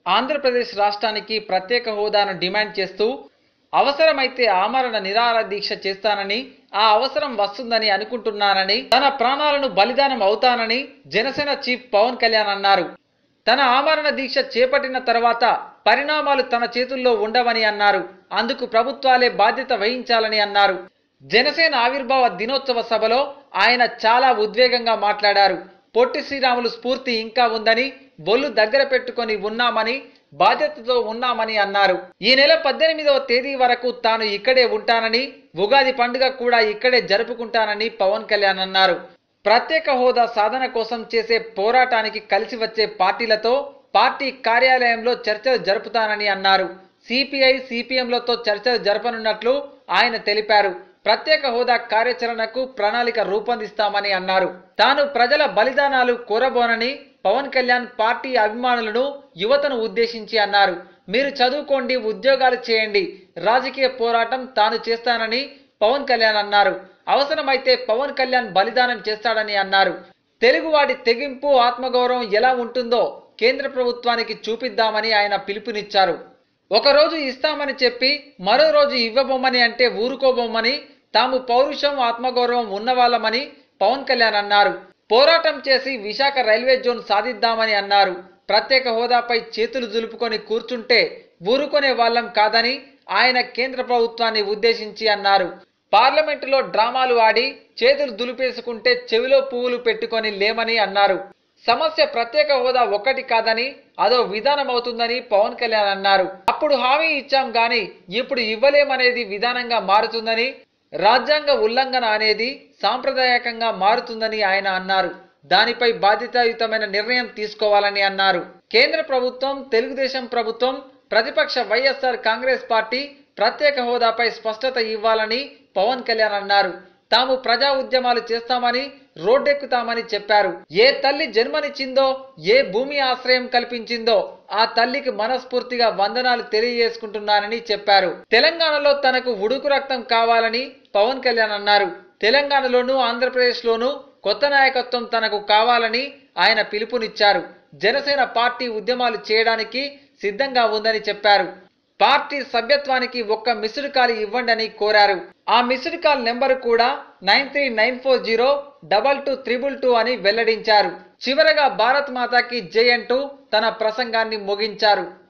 ఆంధ్రప్రదేశ్ రాష్ట్రానికి ప్రత్యేక హోదాను డిమాండ్ చేస్తూ అవసరమైతే ఆమరణ నిరాహార దీక్ష చేస్తానని ఆ అవసరం వస్తుందని అనుకుంటున్నానని తన ప్రాణాలను బలిదానం అవుతానని జనసేన చీఫ్ పవన్ కళ్యాణ్ అన్నారు తన ఆమరణ దీక్ష చేపట్టిన తర్వాత పరిణామాలు తన చేతుల్లో ఉండవని అన్నారు అందుకు ప్రభుత్వాలే బాధ్యత వహించాలని అన్నారు జనసేన ఆవిర్భావ దినోత్సవ సభలో ఆయన చాలా ఉద్వేగంగా మాట్లాడారు పొట్టి శ్రీరాములు స్ఫూర్తి ఇంకా ఉందని బొల్లు దగ్గర పెట్టుకొని ఉన్నామని బాధ్యతతో ఉన్నామని అన్నారు ఈ నెల పద్దెనిమిదవ తేదీ వరకు తాను ఇక్కడే ఉంటానని ఉగాది పండుగ కూడా ఇక్కడే జరుపుకుంటానని పవన్ కళ్యాణ్ అన్నారు ప్రత్యేక హోదా సాధన కోసం చేసే పోరాటానికి కలిసి వచ్చే పార్టీలతో పార్టీ కార్యాలయంలో చర్చలు జరుపుతానని అన్నారు సిపిఐ సిపిఎంలతో చర్చలు జరపనున్నట్లు ఆయన తెలిపారు ప్రత్యేక హోదా కార్యాచరణకు ప్రణాళిక రూపొందిస్తామని అన్నారు తాను ప్రజల బలిదానాలు కోరబోనని పవన్ కళ్యాణ్ పార్టీ అభిమానులను యువతను ఉద్దేశించి అన్నారు మీరు చదువుకోండి ఉద్యోగాలు చేయండి రాజకీయ పోరాటం తాను చేస్తానని పవన్ కళ్యాణ్ అన్నారు అవసరమైతే పవన్ కళ్యాణ్ బలిదానం చేస్తాడని అన్నారు తెలుగువాడి తెగింపు ఆత్మగౌరవం ఎలా ఉంటుందో కేంద్ర ప్రభుత్వానికి చూపిద్దామని ఆయన పిలుపునిచ్చారు ఒక రోజు ఇస్తామని చెప్పి మరో రోజు ఇవ్వబొమ్మని అంటే ఊరుకోబొమ్మని తాము పౌరుషం ఆత్మగౌరవం ఉన్నవాళ్ళమని పవన్ కళ్యాణ్ అన్నారు పోరాటం చేసి విశాఖ రైల్వే జోన్ సాధిద్దామని అన్నారు ప్రత్యేక హోదాపై చేతులు దులుపుకొని కూర్చుంటే ఊరుకునే వాళ్ళం కాదని ఆయన కేంద్ర ప్రభుత్వాన్ని ఉద్దేశించి అన్నారు పార్లమెంటులో డ్రామాలు ఆడి చేతులు దులిపేసుకుంటే చెవిలో పువ్వులు పెట్టుకొని లేమని అన్నారు సమస్య ప్రత్యేక హోదా ఒక్కటి కాదని అదో విధానం అవుతుందని పవన్ కళ్యాణ్ అన్నారు అప్పుడు హామీ ఇచ్చాం గాని ఇప్పుడు ఇవ్వలేమనేది విధానంగా మారుతుందని రాజ్యాంగ ఉల్లంఘన అనేది సాంప్రదాయకంగా మారుతుందని ఆయన అన్నారు దానిపై బాధ్యతాయుతమైన నిర్ణయం తీసుకోవాలని అన్నారు కేంద్ర ప్రభుత్వం తెలుగుదేశం ప్రభుత్వం ప్రతిపక్ష వైఎస్ఆర్ కాంగ్రెస్ పార్టీ ప్రత్యేక హోదాపై స్పష్టత ఇవ్వాలని పవన్ కళ్యాణ్ అన్నారు తాము ప్రజా ఉద్యమాలు చేస్తామని రోడ్డెక్కుతామని చెప్పారు ఏ తల్లి జన్మనిచ్చిందో ఏ భూమి ఆశ్రయం కల్పించిందో ఆ తల్లికి మనస్ఫూర్తిగా వందనాలు తెలియజేసుకుంటున్నానని చెప్పారు తెలంగాణలో తనకు ఉడుకు రక్తం కావాలని పవన్ కళ్యాణ్ అన్నారు తెలంగాణలోనూ ఆంధ్రప్రదేశ్లోనూ కొత్త నాయకత్వం తనకు కావాలని ఆయన పిలుపునిచ్చారు జనసేన పార్టీ ఉద్యమాలు చేయడానికి సిద్ధంగా ఉందని చెప్పారు పార్టీ సభ్యత్వానికి ఒక్క మిస్డ్ కాల్ ఇవ్వండి అని కోరారు ఆ మిస్డ్ కాల్ నెంబర్ కూడా nine three nine four zero double two triple two అని వెల్లడించారు చివరగా భారత్ మాతాకి జై అంటూ తన ప్రసంగాన్ని ముగించారు